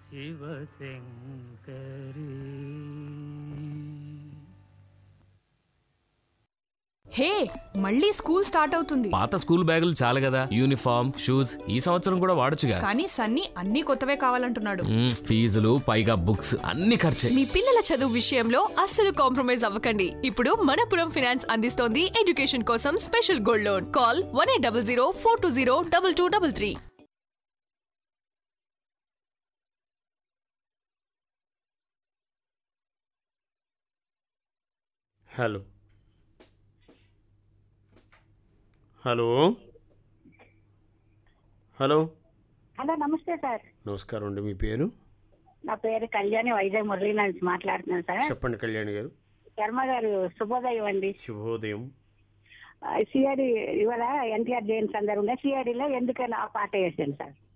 శివశంకరీ హే మళ్ళీ school start అవుతుంది పాత స్కూల్ బ్యాగులు చాలు కదా యూనిఫామ్ షూస్ ఈ సంవత్సరం కూడా వాడొచ్చుగా కానీ సన్నీ అన్ని కొత్తవే కావాలంటున్నాడు మ్మ్, ఫీజులు పైగా బుక్స్ అన్ని ఖర్చే మీ పిల్లల చదువు విషయంలో అస్సలు కాంప్రమైజ్ అవ్వకండి ఇప్పుడు మనపురం ఫినాన్స్ అందిస్తోంది ఎడ్యుకేషన్ కోసం special gold loan call one eight double zero four two zero double two double three hello hello hello hello నమస్తే సార్ నమస్కారం అండి మీ పేరు నా పేరు కళ్యాణి వైజాగ్ మురళీ నుంచి మాట్లాడుతున్నాను సార్ చెప్పండి కళ్యాణి గారు శర్మ గారు శుభోదయం అండి శుభోదయం సిఆర్డి ఇవాళ ఎన్టీఆర్ జయంతి సందర్భంగా సిఆర్డీలో ఎందుకని ఆ పాట వేసాను సార్